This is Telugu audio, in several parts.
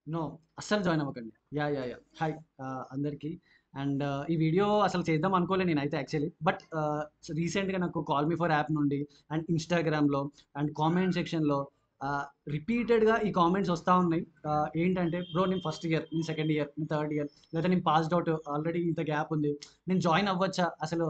నో అస్సలు జాయిన్ అవ్వకండి యా యా యా హాయ్ అందరికీ అండ్ ఈ వీడియో అసలు చేద్దాం అనుకోలే నేనైతే యాక్చువల్లీ బట్ రీసెంట్గా నాకు కాల్ మీ ఫర్ యాప్ నుండి అండ్ ఇన్స్టాగ్రామ్లో అండ్ కామెంట్ సెక్షన్లో రిపీటెడ్గా ఈ కామెంట్స్ వస్తూ ఉన్నాయి Uh, ఏంటంటే బ్రో నేను ఫస్ట్ ఇయర్ నేను సెకండ్ ఇయర్ నేను థర్డ్ ఇయర్ లేదా నేను పాస్డ్ అవుట్ ఆల్రెడీ ఇంత గ్యాప్ ఉంది నేను జాయిన్ అవ్వచ్చా అసలు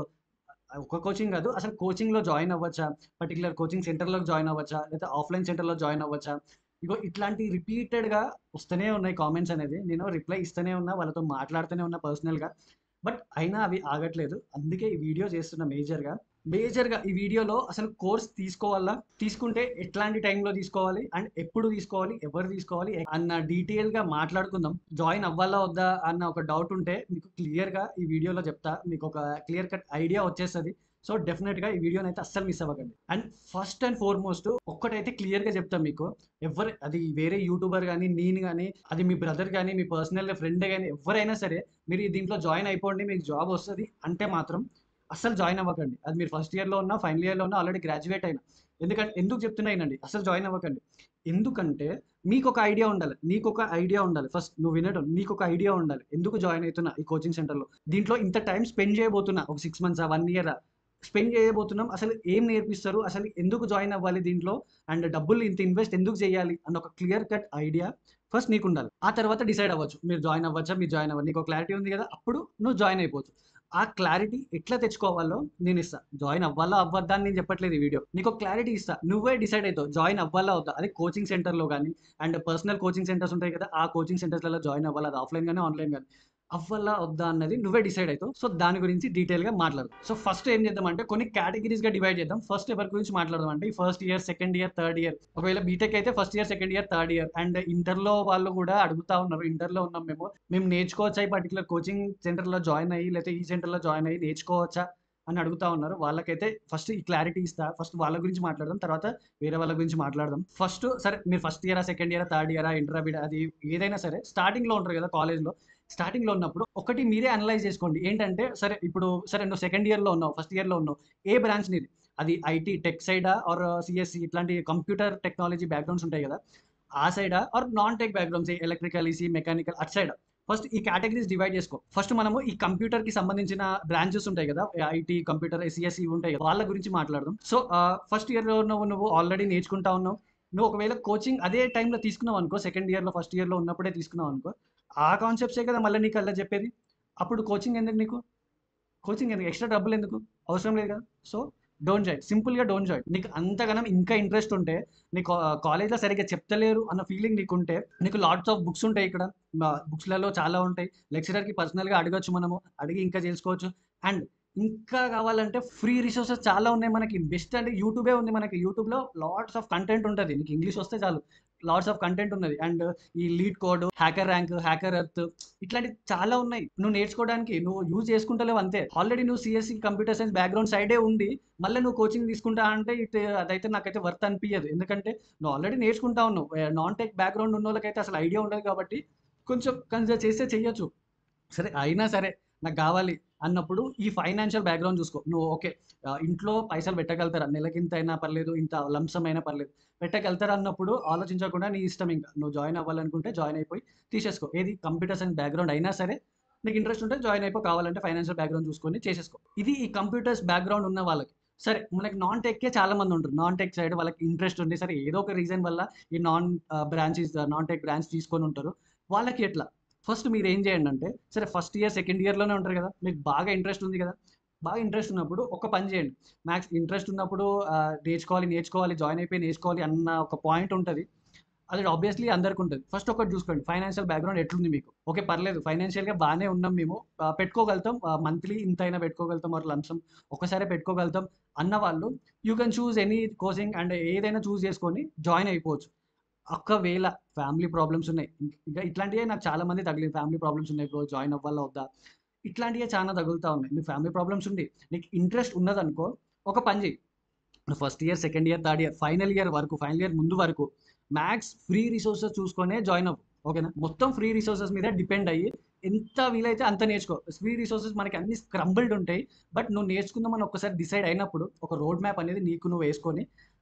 ఒక కోచింగ్ కాదు అసలు కోచింగ్లో జాయిన్ అవ్వచ్చా పర్టికులర్ కోచింగ్ సెంటర్లో జాయిన్ అవ్వచ్చా లేదా ఆఫ్లైన్ సెంటర్లో జాయిన్ అవ్వచ్చా ఇగో ఇట్లాంటి రిపీటెడ్గా వస్తూనే ఉన్నాయి కామెంట్స్ అనేది నేను రిప్లై ఇస్తూనే ఉన్నా వాళ్ళతో మాట్లాడుతూనే ఉన్నా పర్సనల్గా బట్ అయినా అవి ఆగట్లేదు అందుకే ఈ వీడియో చేస్తున్న మేజర్గా మేజర్గా ఈ వీడియోలో అసలు కోర్స్ తీసుకోవాలా తీసుకుంటే ఎట్లాంటి టైంలో తీసుకోవాలి అండ్ ఎప్పుడు తీసుకోవాలి ఎవరు తీసుకోవాలి అన్న డీటెయిల్గా మాట్లాడుకుందాం జాయిన్ అవ్వాలా వద్దా అన్న ఒక డౌట్ ఉంటే మీకు క్లియర్గా ఈ వీడియోలో చెప్తా మీకు ఒక క్లియర్ కట్ ఐడియా వచ్చేస్తుంది సో డెఫినెట్గా ఈ వీడియోని అయితే అస్సలు మిస్ అవ్వకండి అండ్ ఫస్ట్ అండ్ ఫార్మోస్ట్ ఒక్కటైతే క్లియర్గా చెప్తాను మీకు ఎవరు అది వేరే యూట్యూబర్ కానీ నేను కానీ అది మీ బ్రదర్ కానీ మీ పర్సనల్ ఫ్రెండ్ కానీ ఎవరైనా సరే మీరు ఈ దీంట్లో జాయిన్ అయిపోండి మీకు జాబ్ వస్తుంది అంటే మాత్రం అస్సలు జాయిన్ అవ్వకండి అది మీరు ఫస్ట్ ఇయర్లో ఉన్నా ఫైనల్ ఇయర్లో ఉన్నా ఆల్రెడీ గ్రాడ్యుయేట్ అయినా ఎందుకంటే ఎందుకు చెప్తున్నాయినండి అసలు జాయిన్ అవ్వకండి ఎందుకంటే మీకు ఒక ఐడియా ఉండాలి నీకు ఒక ఐడియా ఉండాలి ఫస్ట్ నువ్వు వినడం నీకు ఒక ఐడియా ఉండాలి ఎందుకు జాయిన్ అవుతున్నా ఈ కోచింగ్ సెంటర్లో దీంట్లో ఇంత టైం స్పెండ్ చేయబోతున్నా ఒక six months one year spend చేయబోతున్నాం అసలు ఏం నేర్పిస్తారు అసలు ఎందుకు జాయిన్ అవ్వాలి దీంట్లో అండ్ డబ్బులు ఇంత ఇన్వెస్ట్ ఎందుకు చేయాలి అన్న ఒక క్లియర్ కట్ ఐడియా ఫస్ట్ నీకు ఉండాలి ఆ తర్వాత డిసైడ్ అవ్వచ్చు మీరు జాయిన్ అవ్వచ్చా మీరు జాయిన్ అవ్వాలి నీకు ఒక క్లారిటీ ఉంది కదా అప్పుడు నువ్వు జాయిన్ అయిపోవచ్చు ఆ క్లారిటీ ఎట్లా తెచ్చుకోవాలో నేను ఇస్తా జాయిన్ అవ్వాలా అవ్వద్దా అని నేను చెప్పట్లేదు ఈ వీడియో నీకు ఒక క్లారిటీ ఇస్తా నువ్వే డిసైడ్ అవుతావు జాయిన్ అవ్వాలా వద్దా అది కోచింగ్ సెంటర్లో కానీ అండ్ పర్సనల్ కోచింగ్ సెంటర్స్ ఉంటాయి కదా ఆ కోచింగ్ సెంటర్స్లలో జాయిన్ అవ్వాలి అది ఆఫ్లైన్ కానీ ఆన్లైన్ కానీ అవ్వాలా వద్దా అన్నది నువ్వే డిసైడ్ అవుతావు సో దాని గురించి డీటెయిల్గా మాట్లాడదాం సో ఫస్ట్ ఏం చేద్దామంటే కొన్ని కేటగిరీస్గా డివైడ్ చేద్దాం ఫస్ట్ ఎవరి గురించి మాట్లాడదాం అంటే ఈ first year second year third year ఒకవేళ బీటెక్ అయితే first year second year third year and ఇంటర్లో వాళ్ళు కూడా అడుగుతా ఉన్నారు ఇంటర్లో ఉన్నాం మేము మేము నేర్చుకోవచ్చా ఈ పర్టికులర్ కోచింగ్ సెంటర్లో జాయిన్ అయ్యి లేకపోతే ఈ సెంటర్లో జాయిన్ అయ్యి నేర్చుకోవచ్చా అని అడుగుతా ఉన్నారు వాళ్ళకైతే ఫస్ట్ ఈ క్లారిటీ ఇస్తా ఫస్ట్ వాళ్ళ గురించి మాట్లాడదాం తర్వాత వేరే వాళ్ళ గురించి మాట్లాడదాం ఫస్ట్ సరే మీరు ఫస్ట్ ఇయరా సెకండ్ ఇయరా థర్డ్ ఇయరా ఇంటర్ బిడ్ అది ఏదైనా సరే స్టార్టింగ్లో ఉంటారు కదా కాలేజ్లో స్టార్టింగ్లో ఉన్నప్పుడు ఒకటి మీరే అనలైజ్ చేసుకోండి ఏంటంటే సరే ఇప్పుడు సరే నువ్వు సెకండ్ ఇయర్లో ఉన్నావు ఫస్ట్ ఇయర్లో ఉన్నావు ఏ బ్రాంచ్ నీది అది ఐటీ టెక్ సైడా ఆర్ సిఎస్సి ఇట్లాంటి కంప్యూటర్ టెక్నాలజీ బ్యాక్గ్రౌండ్స్ ఉంటాయి కదా ఆ సైడా or non tech backgrounds electrical EC mechanical అట్ సైడ్ ఫస్ట్ ఈ కేటగిరీస్ డివైడ్ చేసుకో ఫస్ట్ మనము ఈ కంప్యూటర్ కి సంబంధించిన బ్రాంచెస్ ఉంటాయి కదా ఐటీ కంప్యూటర్ సిఎస్సి ఉంటాయి కదా వాళ్ళ గురించి మాట్లాడదాం సో ఫస్ట్ ఇయర్ లో నువ్వు నువ్వు ఆల్రెడీ నేర్చుకుంటా ఉన్నావు నువ్వు ఒకవేళ కోచింగ్ అదే టైంలో తీసుకున్నావు అనుకో సెకండ్ ఇయర్లో ఫస్ట్ ఇయర్లో ఉన్నప్పుడే తీసుకున్నావు అనుకో ఆ కాన్సెప్ట్సే కదా మళ్ళీ నీకు అలా చెప్పేది అప్పుడు కోచింగ్ ఎందుకు నీకు కోచింగ్ ఎందుకు ఎక్స్ట్రా డబ్బులు ఎందుకు అవసరం లేదు కదా సో డోంట్ జాయిన్ సింపుల్గా డోంట్ జాయిన్ నీకు అంతగానం ఇంకా ఇంట్రెస్ట్ ఉంటే నీకు కాలేజ్లో సరిగ్గా చెప్తలేరు అన్న ఫీలింగ్ నీకు ఉంటే నీకు లాట్స్ ఆఫ్ బుక్స్ ఉంటాయి ఇక్కడ బుక్స్లలో చాలా ఉంటాయి లెక్చరర్కి పర్సనల్గా అడగచ్చు మనము అడిగి ఇంకా చేసుకోవచ్చు అండ్ ఇంకా కావాలంటే ఫ్రీ రిసోర్సెస్ చాలా ఉన్నాయి మనకి బెస్ట్ అంటే యూట్యూబే ఉంది మనకి యూట్యూబ్లో లాట్స్ ఆఫ్ కంటెంట్ ఉంటుంది నీకు ఇంగ్లీష్ వస్తే చాలు లాట్స్ ఆఫ్ కంటెంట్ ఉన్నది అండ్ ఈ LeetCode HackerRank HackerEarth ఇట్లాంటి చాలా ఉన్నాయి నువ్వు నేర్చుకోవడానికి నువ్వు యూజ్ చేసుకుంటలేవు అంతే ఆల్రెడీ నువ్వు సిఎస్సి కంప్యూటర్ సైన్స్ బ్యాక్గ్రౌండ్ సైడే ఉండి మళ్ళీ నువ్వు కోచింగ్ తీసుకుంటా అంటే ఇటు అదైతే నాకైతే వర్త్ అనిపించదు ఎందుకంటే నువ్వు ఆల్రెడీ నేర్చుకుంటా ఉన్నావు నాన్ టెక్ బ్యాక్గ్రౌండ్ ఉన్న వాళ్ళకైతే అసలు ఐడియా ఉండదు కాబట్టి కొంచెం కన్సిడర్ చేస్తే చెయ్యొచ్చు సరే అయినా సరే నాకు కావాలి అన్నప్పుడు ఈ ఫైనాన్షియల్ బ్యాక్గ్రౌండ్ చూసుకో నువ్వు ఓకే ఇంట్లో పైసలు పెట్టగలుగుతారా నెలకి ఇంత అయినా పర్లేదు ఇంత లంసం అయినా పర్లేదు పెట్టగలుగుతారా అన్నప్పుడు ఆలోచించకుండా నీ ఇష్టం ఇంకా నువ్వు జాయిన్ అవ్వాలనుకుంటే జాయిన్ అయిపోయి తీసేసుకో ఏది కంప్యూటర్ సైన్స్ బ్యాక్గ్రౌండ్ అయినా సరే నీకు ఇంట్రెస్ట్ ఉంటే జాయిన్ అయిపో కావాలంటే ఫైనాన్షియల్ బ్యాక్గ్రౌండ్ చూసుకొని చేసేసుకో ఇది ఈ కంప్యూటర్స్ బ్యాక్గ్రౌండ్ ఉన్న వాళ్ళకి సరే మనకి నాన్ టెక్కే చాలా మంది ఉంటారు నాన్ టెక్ సైడ్ వాళ్ళకి ఇంట్రెస్ట్ ఉంది సరే ఏదో ఒక రీజన్ వల్ల ఈ non branches non tech branch తీసుకొని ఉంటారు వాళ్ళకి ఎట్లా ఫస్ట్ మీరు ఏం చేయండి అంటే సరే ఫస్ట్ ఇయర్ సెకండ్ ఇయర్లోనే ఉంటారు కదా మీకు బాగా ఇంట్రెస్ట్ ఉంది కదా బాగా ఇంట్రెస్ట్ ఉన్నప్పుడు ఒక పని చేయండి మ్యాథ్స్ ఇంట్రెస్ట్ ఉన్నప్పుడు నేర్చుకోవాలి నేర్చుకోవాలి జాయిన్ అయిపోయి నేర్చుకోవాలి అన్న ఒక పాయింట్ ఉంటుంది అది ఆబ్వియస్లీ అందరికి ఉంటుంది ఫస్ట్ ఒకటి చూసుకోండి ఫైనాన్షియల్ బ్యాక్గ్రౌండ్ ఎట్లుంది మీకు ఓకే పర్లేదు ఫైనాన్షియల్గా బాగానే ఉన్నాం మేము పెట్టుకోగలుగుతాం మంత్లీ ఇంత అయినా పెట్టుకోగలుగుతాం మరి లంసం ఒకసారి పెట్టుకోగలుగుతాం అన్న వాళ్ళు you can choose any coaching and ఏదైనా చూస్ చేసుకొని జాయిన్ అయిపోవచ్చు ఒకవేళ ఫ్యామిలీ ప్రాబ్లమ్స్ ఉన్నాయి ఇంకా ఇట్లాంటివే నాకు చాలా మంది తగిలింది ఫ్యామిలీ ప్రాబ్లమ్స్ ఉన్నాయి బ్రో జాయిన్ అవ్వాలా వద్దా ఇట్లాంటివే చాలా తగులుతూ ఉన్నాయి మీకు ఫ్యామిలీ ప్రాబ్లమ్స్ ఉంది నీకు ఇంట్రెస్ట్ ఉన్నదనుకో ఒక పని చేయి first year second year third year final year వరకు ఫైనల్ ఇయర్ ముందు వరకు మ్యాథ్స్ ఫ్రీ రిసోర్సెస్ చూసుకొనే జాయిన్ అవ్వు ఓకేనా మొత్తం ఫ్రీ రిసోర్సెస్ మీద డిపెండ్ అయ్యి ఎంత వీలైతే అంత నేర్చుకో ఫ్రీ రిసోర్సెస్ మనకి అన్ని స్క్రంబుల్డ్ ఉంటాయి బట్ నువ్వు నేర్చుకుందామని ఒక్కసారి డిసైడ్ అయినప్పుడు ఒక రోడ్ మ్యాప్ అనేది నీకు నువ్వు వేసుకొని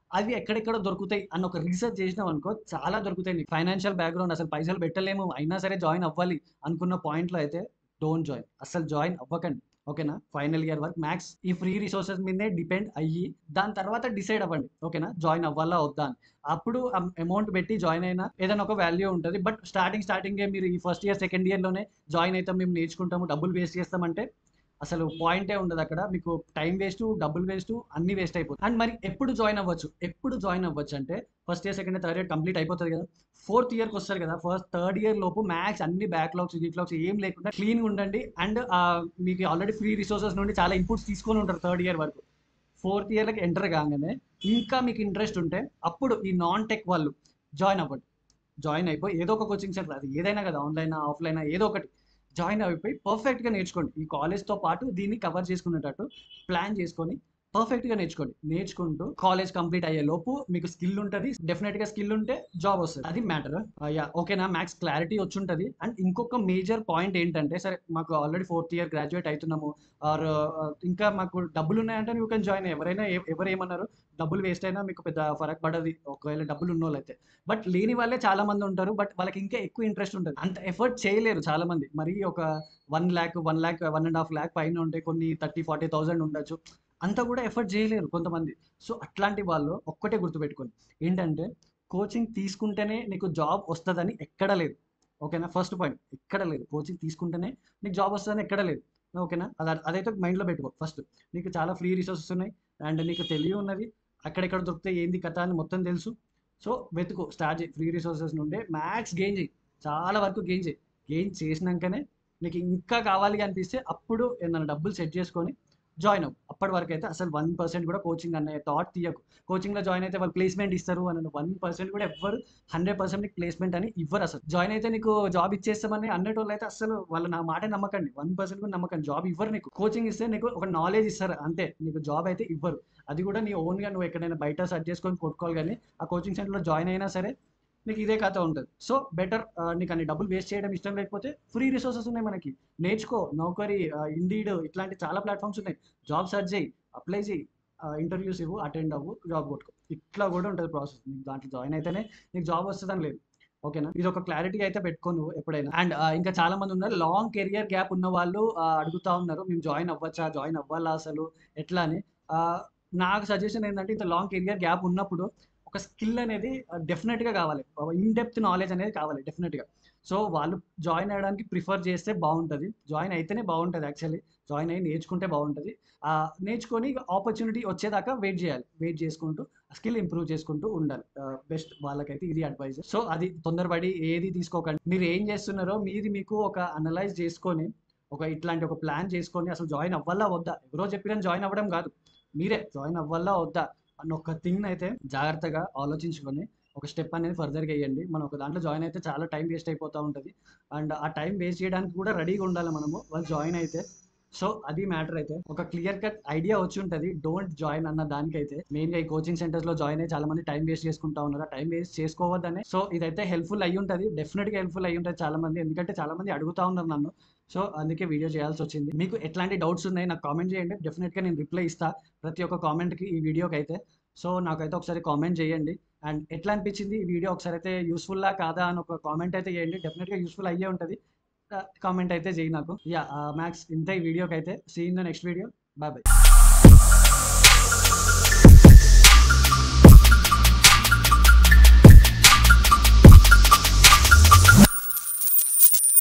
అవి ఎక్కడెక్కడ దొరుకుతాయి అని ఒక రీసెర్చ్ చేసినాం అనుకో చాలా దొరుకుతాయి నీకు ఫైనాన్షియల్ బ్యాక్గ్రౌండ్ అసలు పైసలు పెట్టలేము అయినా సరే జాయిన్ అవ్వాలి అనుకున్న పాయింట్లో అయితే డోంట్ జాయిన్ అసలు జాయిన్ అవ్వకండి ఓకేనా ఫైనల్ ఇయర్ వరకు మ్యాక్స్ ఈ ఫ్రీ రిసోర్సెస్ మీదే డిపెండ్ అయ్యి దాని తర్వాత డిసైడ్ అవ్వండి ఓకేనా జాయిన్ అవ్వాలా వద్దా అని అప్పుడు అమౌంట్ పెట్టి జాయిన్ అయినా ఏదైనా ఒక వాల్యూ ఉంటుంది బట్ స్టార్టింగ్ స్టార్టింగే మీరు ఈ ఫస్ట్ ఇయర్ సెకండ్ ఇయర్లోనే జాయిన్ అవుతాం మేము నేర్చుకుంటాము డబ్బులు వేస్ట్ చేస్తామంటే అసలు పాయింటే ఉండదు అక్కడ మీకు టైం వేస్ట్ డబ్బులు వేస్ట్ అన్ని వేస్ట్ అయిపోతుంది అండ్ మరి ఎప్పుడు జాయిన్ అవ్వచ్చు ఎప్పుడు జాయిన్ అవ్వచ్చు అంటే first year second year third year complete అయిపోతుంది కదా ఫోర్త్ ఇయర్కి వస్తారు కదా ఫస్ట్ థర్డ్ ఇయర్ లోపు మ్యాథ్స్ అన్ని బ్యాక్లాగ్స్ గీక్లాగ్స్ ఏం లేకుండా క్లీన్గా ఉండండి అండ్ మీకు ఆల్రెడీ ఫ్రీ రిసోర్సెస్ నుండి చాలా ఇన్పుట్స్ తీసుకొని ఉంటారు థర్డ్ ఇయర్ వరకు ఫోర్త్ ఇయర్కి ఎంటర్ కాగానే ఇంకా మీకు ఇంట్రెస్ట్ ఉంటే అప్పుడు ఈ నాన్ టెక్ వాళ్ళు జాయిన్ అవ్వండి జాయిన్ అయిపోయి ఏదో ఒక కోచింగ్ సెంటర్ అది ఏదైనా కదా ఆన్లైన్ ఆఫ్లైన్ ఏదో ఒకటి జాయిన్ అయిపోయి పర్ఫెక్ట్గా నేర్చుకోండి ఈ కాలేజ్తో పాటు దీన్ని కవర్ చేసుకునేటట్టు ప్లాన్ చేసుకొని పర్ఫెక్ట్గా నేర్చుకోండి నేర్చుకుంటూ కాలేజ్ కంప్లీట్ అయ్యే లోపు మీకు స్కిల్ ఉంటుంది డెఫినెట్గా స్కిల్ ఉంటే జాబ్ వస్తుంది అది మ్యాటర్ యా ఓకేనా మ్యాథ్స్ క్లారిటీ వచ్చి ఉంటుంది అండ్ ఇంకొక మేజర్ పాయింట్ ఏంటంటే సరే మాకు ఆల్రెడీ ఫోర్త్ ఇయర్ గ్రాడ్యుయేట్ అవుతున్నాము ఆర్ ఇంకా మాకు డబ్బులు ఉన్నాయంటే యూ కెన్ జాయిన్ ఎవరైనా ఎ- ఎవరు ఏమన్నారు డబ్బులు వేస్ట్ అయినా మీకు పెద్ద ఫరక్ పడదు ఒకవేళ డబ్బులు ఉన్న అయితే బట్ లేని వాళ్ళే చాలా మంది ఉంటారు బట్ వాళ్ళకి ఇంకా ఎక్కువ ఇంట్రెస్ట్ ఉంటుంది అంత ఎఫర్ట్ చేయలేరు చాలా మంది మరి ఒక one lakh one lakh one and half lakh పైన ఉంటే కొన్ని థర్టీ ఫార్టీ థౌసండ్ ఉండొచ్చు అంతా కూడా ఎఫర్ట్ చేయలేరు కొంతమంది సో అట్లాంటి వాళ్ళు ఒక్కటే గుర్తుపెట్టుకోండి ఏంటంటే కోచింగ్ తీసుకుంటేనే నీకు జాబ్ వస్తుందని ఎక్కడ లేదు ఓకేనా ఫస్ట్ పాయింట్ ఎక్కడ లేదు కోచింగ్ తీసుకుంటేనే నీకు జాబ్ వస్తుందని ఎక్కడ లేదు ఓకేనా అది అదైతే మైండ్లో పెట్టుకో ఫస్ట్ నీకు చాలా ఫ్రీ రిసోర్సెస్ ఉన్నాయి అండ్ నీకు తెలివి ఉన్నది అక్కడెక్కడ దొరికితే ఏంది కథ అని మొత్తం తెలుసు సో వెతుకు స్టార్ట్ చేయి ఫ్రీ రిసోర్సెస్ నుండే మ్యాక్స్ గెయిన్ చేయి చాలా వరకు గెయిన్ చేయి గెయిన్ చేసినాకనే నీకు ఇంకా కావాలి అనిపిస్తే అప్పుడు ఏదైనా డబ్బులు సెట్ చేసుకొని జాయిన్ అవ్వు అప్పటి వరకు అయితే అసలు వన్ పర్సెంట్ కూడా కోచింగ్ అనే థాట్ తీయకు కోచింగ్లో జాయిన్ అయితే వాళ్ళు ప్లేస్మెంట్ ఇస్తారు అని వన్ పర్సెంట్ కూడా ఎవ్వరు హండ్రెడ్ పర్సెంట్ నీకు ప్లేస్మెంట్ అని ఇవ్వరు అసలు జాయిన్ అయితే నీకు జాబ్ ఇచ్చేస్తామని అన్నటోళ్ళు అయితే అసలు వాళ్ళు నా మాట నమ్మకండి వన్ పర్సెంట్ కూడా నమ్మకండి జాబ్ ఇవ్వరు నీకు కోచింగ్ ఇస్తే నీకు ఒక నాలెడ్జ్ ఇస్తారు అంతే నీకు జాబ్ అయితే ఇవ్వరు అది కూడా నీ ఓన్గా నువ్వు ఎక్కడైనా బయట సెర్చ్ చేసుకొని కొట్టుకోవాలి కానీ ఆ కోచింగ్ సెంటర్లో జాయిన్ అయినా సరే నీకు ఇదే కథ ఉంటుంది సో బెటర్ నీకు అన్ని డబ్బులు వేస్ట్ చేయడం ఇష్టం లేకపోతే ఫ్రీ రిసోర్సెస్ ఉన్నాయి మనకి నేర్చుకో నౌకరీ ఇండీడ్ ఇట్లాంటి చాలా ప్లాట్ఫామ్స్ ఉన్నాయి జాబ్ సెర్చ్ చేయి అప్లై చేయి ఇంటర్వ్యూస్ ఇవ్వు అటెండ్ అవ్వు జాబ్ కొట్టుకో ఇట్లా కూడా ఉంటుంది ప్రాసెస్ నీకు దాంట్లో జాయిన్ అయితేనే నీకు జాబ్ వస్తుందని లేదు ఓకేనా ఇది ఒక క్లారిటీ అయితే పెట్టుకో నువ్వు ఎప్పుడైనా అండ్ ఇంకా చాలా మంది ఉన్నారు లాంగ్ కెరియర్ గ్యాప్ ఉన్న వాళ్ళు ఆ, అడుగుతా ఉన్నారు మేము జాయిన్ అవ్వచ్చా జాయిన్ అవ్వాలా అసలు ఎట్లా అని ఆ, నాకు సజెషన్ ఏంటంటే ఇంత లాంగ్ కెరియర్ గ్యాప్ ఉన్నప్పుడు ఒక స్కిల్ అనేది డెఫినెట్గా కావాలి ఇన్ డెప్త్ నాలెడ్జ్ అనేది కావాలి డెఫినెట్గా సో వాళ్ళు జాయిన్ అయ్యడానికి ప్రిఫర్ చేస్తే బాగుంటుంది జాయిన్ అయితేనే బాగుంటుంది యాక్చువల్లీ జాయిన్ అయ్యి నేర్చుకుంటే బాగుంటుంది ఆ, నేర్చుకొని ఆపర్చునిటీ వచ్చేదాకా వెయిట్ చేయాలి వెయిట్ చేసుకుంటూ స్కిల్ ఇంప్రూవ్ చేసుకుంటూ ఉండాలి బెస్ట్ వాళ్ళకైతే ఇది అడ్వైజ్ సో అది తొందరపడి ఏది తీసుకోకండి మీరు ఏం చేస్తున్నారో మీది మీకు ఒక అనలైజ్ చేసుకొని ఒక ఇట్లాంటి ఒక ప్లాన్ చేసుకొని అసలు జాయిన్ అవ్వాలా వద్దా ఎవరో చెప్పిన జాయిన్ అవ్వడం కాదు మీరే జాయిన్ అవ్వాలా వద్దా అన్న ఒక థింగ్ అయితే జాగ్రత్తగా ఆలోచించుకొని ఒక స్టెప్ అనేది ఫర్దర్గా వేయండి మనం ఒక దాంట్లో జాయిన్ అయితే చాలా టైం వేస్ట్ అయిపోతూ ఉంటుంది అండ్ ఆ టైం వేస్ట్ చేయడానికి కూడా రెడీగా ఉండాలి మనము వాళ్ళు జాయిన్ అయితే సో అది మ్యాటర్ అయితే ఒక క్లియర్ కట్ ఐడియా వచ్చి ఉంటుంది డోంట్ జాయిన్ అన్న దానికైతే మెయిన్గా ఈ కోచింగ్ సెంటర్స్ లో జాయిన్ అయ్యి చాలా మంది టైం వేస్ట్ చేసుకుంటా ఉన్నారు ఆ టైం వేస్ట్ చేసుకోవద్దనే సో ఇదైతే హెల్ప్ఫుల్ అయ్యి ఉంటుంది డెఫినెట్గా హెల్ప్ఫుల్ అయ్యి ఉంటుంది చాలా మంది ఎందుకంటే చాలా మంది అడుగుతా ఉన్నారు నన్ను సో అందుకే వీడియో చేయాల్సి వచ్చింది మీకు ఎట్లాంటి డౌట్స్ ఉన్నాయి నాకు కామెంట్ చేయండి డెఫినెట్గా నేను రిప్లై ఇస్తా ప్రతి ఒక్క కామెంట్కి ఈ వీడియోకి అయితే సో నాకైతే ఒకసారి కామెంట్ చేయండి అండ్ ఎట్లా అనిపించింది ఈ వీడియో ఒకసారి అయితే యూస్ఫుల్లా కాదా అని ఒక కామెంట్ అయితే చేయండి డెఫినెట్గా యూస్ఫుల్ అయ్యే ఉంటుంది కామెంట్ అయితే చేయి నాకు యా మ్యాక్స్ ఇంత ఈ వీడియోకి అయితే see in the next video bye bye